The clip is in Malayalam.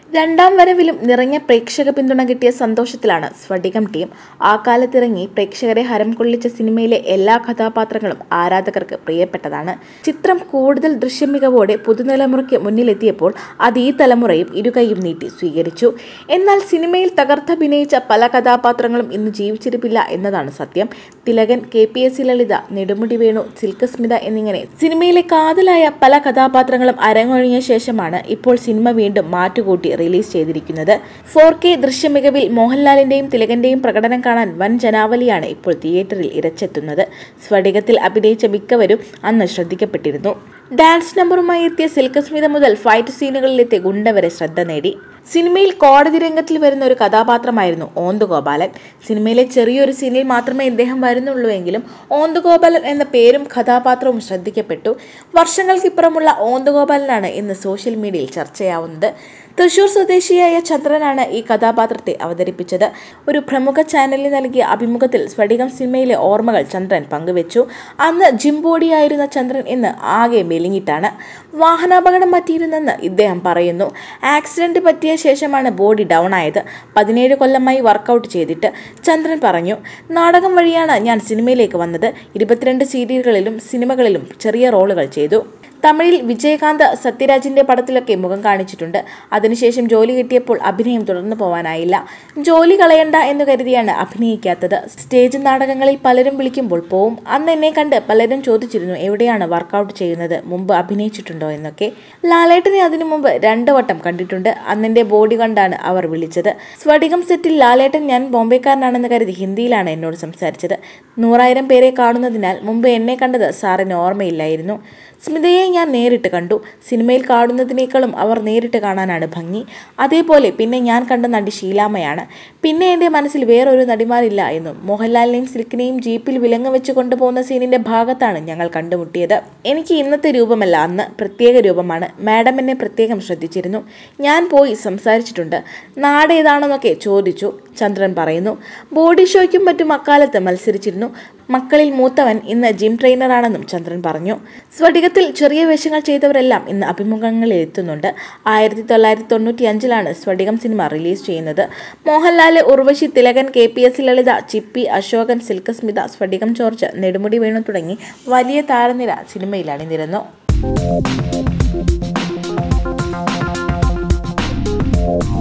രണ്ടാം വരവിലും നിറഞ്ഞ പ്രേക്ഷക പിന്തുണ കിട്ടിയ സന്തോഷത്തിലാണ് സ്ഫടികം ടീം ആ കാലത്തിറങ്ങി പ്രേക്ഷകരെ ഹരം കൊള്ളിച്ച സിനിമയിലെ എല്ലാ കഥാപാത്രങ്ങളും ആരാധകർക്ക് പ്രിയപ്പെട്ടതാണ് ചിത്രം കൂടുതൽ ദൃശ്യമികവോടെ പുതുതലമുറയ്ക്ക് മുന്നിലെത്തിയപ്പോൾ അത് ഈ തലമുറയും ഇരുകൈയും നീട്ടി സ്വീകരിച്ചു എന്നാൽ സിനിമയിൽ തകർത്തഭിനയിച്ച പല കഥാപാത്രങ്ങളും ഇന്ന് ജീവിച്ചിരിപ്പില്ല എന്നതാണ് സത്യം Thilakan K P S C Lalitha Nedumudi Venu Silk Smitha എന്നിങ്ങനെ സിനിമയിലെ കാതലായ പല കഥാപാത്രങ്ങളും അരങ്ങൊഴിഞ്ഞ ശേഷമാണ് ഇപ്പോൾ സിനിമ വീണ്ടും മാറ്റുകൂട്ടി റിലീസ് ചെയ്തിരിക്കുന്നത് ഫോർ കെ ദൃശ്യമികവിൽ മോഹൻലാലിന്റെയും തിലകന്റെയും പ്രകടനം കാണാൻ വൻ ജനാവലിയാണ് ഇപ്പോൾ തിയേറ്ററിൽ ഇരച്ചെത്തുന്നത് സ്ഫടികത്തിൽ അഭിനയിച്ച മിക്കവരും അന്ന് ശ്രദ്ധിക്കപ്പെട്ടിരുന്നു ഡാൻസ് നമ്പറുമായി എത്തിയ സിൽക്ക് സ്മിത മുതൽ ഫൈറ്റ് സീനുകളിലെത്തിയ ഗുണ്ട വരെ ശ്രദ്ധ നേടി സിനിമയിൽ കോടതി രംഗത്തിൽ വരുന്ന ഒരു കഥാപാത്രമായിരുന്നു ഓന്തുഗോപാലൻ സിനിമയിലെ ചെറിയൊരു സീനിൽ മാത്രമേ ഇദ്ദേഹം വരുന്നുള്ളൂ എങ്കിലും ഓന്തുഗോപാലൻ എന്ന പേരും കഥാപാത്രവും ശ്രദ്ധിക്കപ്പെട്ടു വർഷങ്ങൾക്കിപ്പുറമുള്ള ഓന്തുഗോപാലനാണ് ഇന്ന് സോഷ്യൽ മീഡിയയിൽ ചർച്ചയാവുന്നത് തൃശൂർ സ്വദേശിയായ ചന്ദ്രനാണ് ഈ കഥാപാത്രത്തെ അവതരിപ്പിച്ചത് ഒരു പ്രമുഖ ചാനലിന് നൽകിയ അഭിമുഖത്തിൽ സ്ഫടികം സിനിമയിലെ ഓർമ്മകൾ ചന്ദ്രൻ പങ്കുവച്ചു അന്ന് ജിംബോഡിയായിരുന്ന ചന്ദ്രൻ ഇന്ന് ആകെ മെലിഞ്ഞിട്ടാണ് വാഹനാപകടം പറ്റിയിരുന്നെന്ന് ഇദ്ദേഹം പറയുന്നു ആക്സിഡന്റ് പറ്റിയ ശേഷമാണ് ബോഡി ഡൗൺ ആയത് പതിനേഴ് കൊല്ലമായി വർക്കൗട്ട് ചെയ്തിട്ട് ചന്ദ്രൻ പറഞ്ഞു നാടകം വഴിയാണ് ഞാൻ സിനിമയിലേക്ക് വന്നത് ഇരുപത്തിരണ്ട് സീരിയലുകളിലും സിനിമകളിലും ചെറിയ റോളുകൾ ചെയ്തു തമിഴിൽ വിജയകാന്ത് സത്യരാജിന്റെ പടത്തിലൊക്കെ മുഖം കാണിച്ചിട്ടുണ്ട് അതിനുശേഷം ജോലി കിട്ടിയപ്പോൾ അഭിനയം തുടർന്നു പോവാനായില്ല ജോലി കളയണ്ട എന്ന് കരുതിയാണ് അഭിനയിക്കാത്തത് സ്റ്റേജ് നാടകങ്ങളിൽ പലരും വിളിക്കുമ്പോൾ പോവും അന്ന് എന്നെ കണ്ട് പലരും ചോദിച്ചിരുന്നു എവിടെയാണ് വർക്കൗട്ട് ചെയ്യുന്നത് മുമ്പ് അഭിനയിച്ചിട്ടുണ്ടോ എന്നൊക്കെ ലാലേട്ടനെ അതിനു മുമ്പ് രണ്ടു വട്ടം കണ്ടിട്ടുണ്ട് അന്നെന്റെ ബോഡി കണ്ടാണ് അവർ വിളിച്ചത് സ്ഫടികം സെറ്റിൽ ലാലേട്ടൻ ഞാൻ ബോംബെക്കാരനാണെന്ന് കരുതി ഹിന്ദിയിലാണ് എന്നോട് സംസാരിച്ചത് നൂറായിരം പേരെ കാണുന്നതിനാൽ മുമ്പ് എന്നെ കണ്ടത് സാറിന് ഓർമ്മയില്ലായിരുന്നു സ്മിതയെ ഞാൻ നേരിട്ട് കണ്ടു സിനിമയിൽ കാണുന്നതിനേക്കാളും അവർ നേരിട്ട് കാണാനാണ് ഭംഗി അതേപോലെ പിന്നെ ഞാൻ കണ്ട നടി ഷീലാമ്മയാണ് പിന്നെ എൻ്റെ മനസ്സിൽ വേറൊരു നടിമാരില്ല എന്നും മോഹൻലാലിനെയും സിൽക്കിനെയും ജീപ്പിൽ വിലങ്ങ് വെച്ച് കൊണ്ടുപോകുന്ന സീനിന്റെ ഭാഗത്താണ് ഞങ്ങൾ കണ്ടുമുട്ടിയത് എനിക്ക് ഇന്നത്തെ രൂപമല്ല അന്ന് പ്രത്യേക രൂപമാണ് മാഡം എന്നെ പ്രത്യേകം ശ്രദ്ധിച്ചിരുന്നു ഞാൻ പോയി സംസാരിച്ചിട്ടുണ്ട് നാട് ഏതാണെന്നൊക്കെ ചോദിച്ചു ചന്ദ്രൻ പറയുന്നു ബോഡി ഷോയ്ക്കും മറ്റും അക്കാലത്ത് മത്സരിച്ചിരുന്നു മക്കളിൽ മൂത്തവൻ ഇന്ന് ജിം ട്രെയിനറാണെന്നും ചന്ദ്രൻ പറഞ്ഞു സ്ഫടികത്തിൽ ചെറിയ വേഷങ്ങൾ ചെയ്തവരെല്ലാം ഇന്ന് അഭിമുഖങ്ങളിൽ എത്തുന്നുണ്ട് ആയിരത്തി തൊള്ളായിരത്തി തൊണ്ണൂറ്റി അഞ്ചിലാണ് സ്ഫടികം സിനിമ റിലീസ് ചെയ്യുന്നത് Mohanlal Urvashi Thilakan K P S Lalitha Chippy Ashokan Silk Smitha Spadikam George Nedumudi Venu തുടങ്ങി വലിയ താരനിര സിനിമയിൽ അണിനിരന്നു Thank